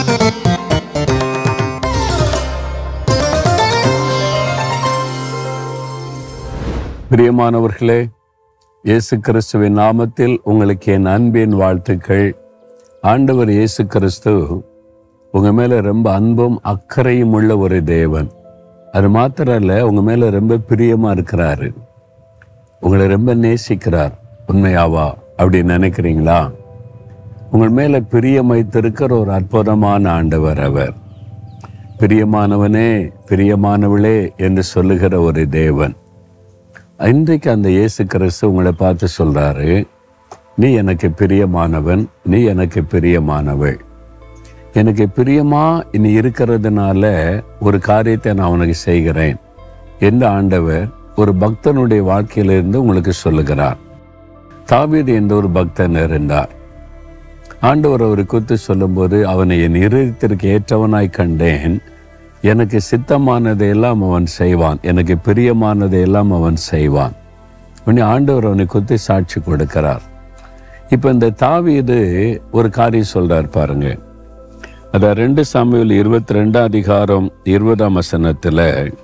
பிரியமானவர்களே இயேசு கிறிஸ்துவின் நாமத்தில் உங்களுக்கு என் அன்பின் வாழ்த்துக்கள் ஆண்டவர் இயேசு கிறிஸ்து உங்க மேல ரொம்ப அன்பும் அக்கறையும் உள்ள ஒரு தேவன் அது மாத்திரம் இல்ல உங்க மேல ரொம்ப பிரியமா இருக்கிறாரு உங்களை ரொம்ப நேசிக்கிறார் உண்மையாவா அப்படி நினைக்கிறீங்களா உங்கள் மேல பிரியம் வைத்திருக்கிற ஒரு அற்புதமான ஆண்டவர் அவர் பிரியமானவனே பிரியமானவளே என்று சொல்லுகிற ஒரு தேவன் இன்றைக்கு அந்த இயேசு கிறிஸ்து உங்களை பார்த்து சொல்றாரு நீ எனக்கு பிரியமானவன் நீ எனக்கு பிரியமானவள் எனக்கு பிரியமா இனி இருக்கிறதுனால ஒரு காரியத்தை நான் உனக்கு செய்கிறேன் என்று ஆண்டவர் ஒரு பக்தனுடைய வாழ்க்கையிலிருந்து உங்களுக்கு சொல்லுகிறார் தாவீது என்ற ஒரு பக்தன் இருந்தார் ஆண்டவர் அவரை குறித்து சொல்லும்போது அவனை என் இருதயத்திற்கு ஏற்றவனாய் கண்டேன் எனக்கு சித்தமானதை எல்லாம் அவன் செய்வான் எனக்கு பிரியமானதை எல்லாம் அவன் செய்வான் உடனே ஆண்டவர் அவனை குறித்து சாட்சி கொடுக்கிறார் இப்ப இந்த தாவீது ஒரு காரியம் சொல்றார் பாருங்க அத ரெண்டு சாமியில் இருபத்தி ரெண்டாம் அதிகாரம் இருபதாம் வசனத்துல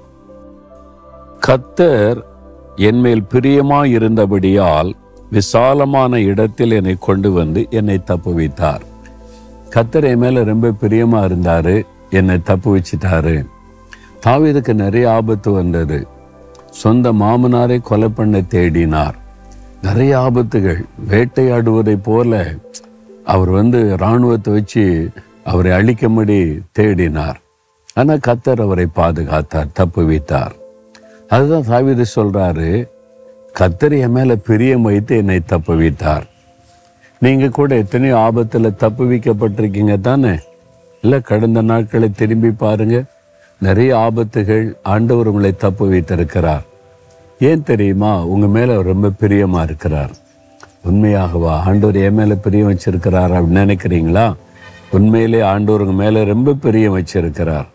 கத்தர் என்மேல் பிரியமா இருந்தபடியால் விசாலமான இடத்தில் என்னை கொண்டு வந்து என்னை தப்புவித்தார் கத்தர் என் மேல ரொம்ப பிரியமா இருந்தாரு என்னை தப்பு வச்சிட்டாரு தாவீதுக்கு நிறைய ஆபத்து வந்தது சொந்த மாமனாரை கொலை பண்ண தேடினார் நிறைய ஆபத்துகள் வேட்டையாடுவதை போல அவர் வந்து இராணுவத்தை வச்சு அவரை அழிக்கும்படி தேடினார் ஆனா கத்தர் அவரை பாதுகாத்தார் தப்பு வைத்தார் அதுதான் தாவீது சொல்றாரு கத்தர் என் மேல பிரியம் வைத்து என்னை தப்பு வைத்தார் நீங்க கூட எத்தனையோ ஆபத்துல தப்பு வைக்கப்பட்டிருக்கீங்க தானே இல்ல கடந்த நாட்களை திரும்பி பாருங்க நிறைய ஆபத்துகள் ஆண்டவர் உங்களை தப்பு வைத்திருக்கிறார் ஏன் தெரியுமா உங்க மேல அவர் ரொம்ப பிரியமா இருக்கிறார் உண்மையாகவா ஆண்டவர் என் மேல பிரியம் வச்சிருக்கிறார் அப்படின்னு நினைக்கிறீங்களா உண்மையிலே ஆண்டவர் உங்க மேல ரொம்ப பிரியம் வச்சிருக்கிறார்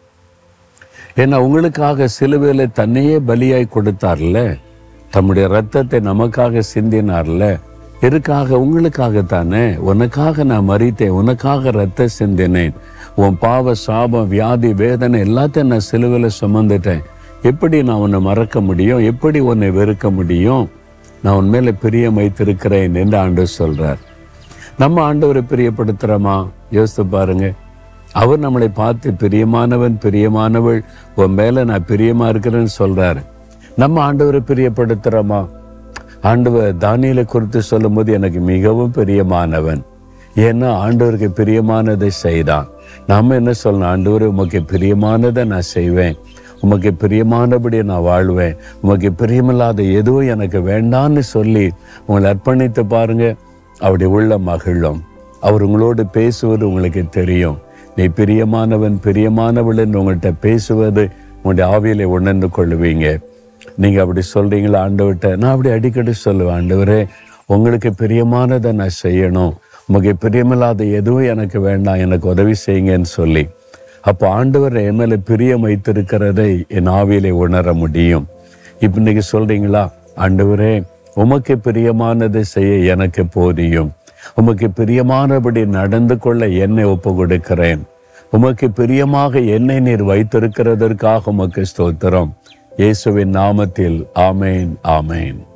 ஏன்னா உங்களுக்காக சிலுவையில தன்னையே பலியாய் கொடுத்தார்ல தம்முடைய ரத்தத்தை நமக்காக சிந்தினார்ல எதுக்காக உங்களுக்காகத்தானே உனக்காக நான் மறித்தேன் உனக்காக ரத்த சிந்தினேன் உன் பாவ சாபம் வியாதி வேதனை எல்லாத்தையும் நான் சிலுவையில் சுமந்துட்டேன் எப்படி நான் உன்னை மறக்க முடியும் எப்படி உன்னை வெறுக்க முடியும் நான் உன் மேல பிரியம் வைத்திருக்கிறேன் என்று ஆண்டவர் சொல்றார் நம்ம ஆண்டவரை பிரியப்படுத்துறோமா யோசித்து பாருங்க அவர் நம்மளை பார்த்து பிரியமானவன் பிரியமானவள் உன் மேல நான் பிரியமா இருக்கிறேன்னு சொல்றாரு நம்ம ஆண்டவரை பிரியப்படுத்துறோமா ஆண்டவர் தானியலை குறித்து சொல்லும்போது எனக்கு மிகவும் பிரியமானவன் ஏன்னா ஆண்டவருக்கு பிரியமானதை செய்தான் நாம என்ன சொல்லணும் ஆண்டவரே உமக்கு பிரியமானதை நான் செய்வேன் உமக்கு பிரியமானபடி நான் வாழ்வேன் உமக்கு பிரியமில்லாத எதுவும் எனக்கு வேண்டான்னு சொல்லி உங்களை அர்ப்பணித்து பாருங்க அப்படி உள்ள மகிழும் அவர் உங்களோடு பேசுவது உங்களுக்கு தெரியும் நீ பிரியமானவன் பிரியமானவள் என்று உங்கள்கிட்ட பேசுவது உங்களுடைய ஆவியில உணர்ந்து கொள்ளுவீங்க நீங்க அப்படி சொல்றீங்களா ஆண்டவர்கிட்ட நான் அப்படி அடிக்கடி சொல்லுவேன் ஆண்டவரே உங்களுக்கு பிரியமானதை நான் செய்யணும் உமக்கு பிரியமில்லாத எதுவும் எனக்கு வேண்டாம் எனக்கு உதவி செய்யுங்கன்னு சொல்லி அப்போ ஆண்டவர் என் மேல பிரியம் வைத்திருக்கிறதை என் ஆவியிலே உணர முடியும் இப்ப இன்னைக்கு சொல்றீங்களா ஆண்டவரே உமக்கு பிரியமானதை செய்ய எனக்கு போதியும் உமக்கு பிரியமானபடி நடந்து கொள்ள என்னை ஒப்பு கொடுக்கிறேன் உமக்கு பிரியமாக என்னை நீர் வைத்திருக்கிறதற்காக உமக்கு ஸ்தோத்திரம் இயேசுவின் நாமத்தில் ஆமேன் ஆமேன்